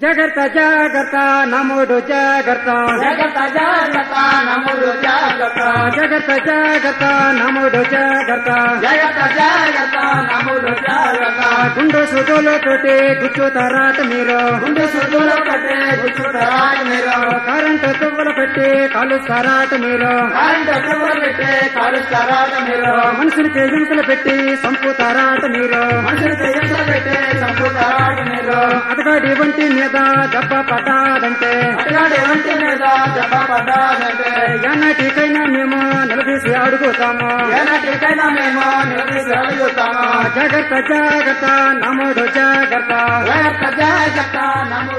జాగ్రత్త జాగ్రత్త నమ్ముడు జాగ్రత్త జగత జాగ్రత్త నమ్ముడు జాగ్రత్త జాగ్రత్త జాగ్రత్త నమ్ముడు జాగ్రత్త జగత జాగ్రత్త నమ్ముడు జాగ్రత్త గుండు సుడులు తోటి గుచ్చుతారాట మీరు గుండు సుద్దులు కట్టే గుర్తుతారాట మీరు కరెంటు తువ్వలు పెట్టి కాలుస్తారాట మీరు కరెంటు తువ్వలు పెట్టే కాలుస్తారాట మీరు మనుషులకి హింసలు పెట్టి సంపుతారాట మీరు మనుషులకి హింస పెట్టే చంపుతారాట మీరు అతగాడి వంటి మీద దెబ్బ పడ్డాదంటే అటుగాడి ఒంటి మీద దెబ్బ పడ్డాదంటే ఎన్నటికైనా మేము నిలదీసి అడుగుతాము ఏనాటికైనా మేము నిలదీసి అడుగుతాము జాగ్రత్త జాగ్రత్త నమ్ముడు జాగ్రత్త జాగ్రత్త జాగ్రత్త నమ్ముడు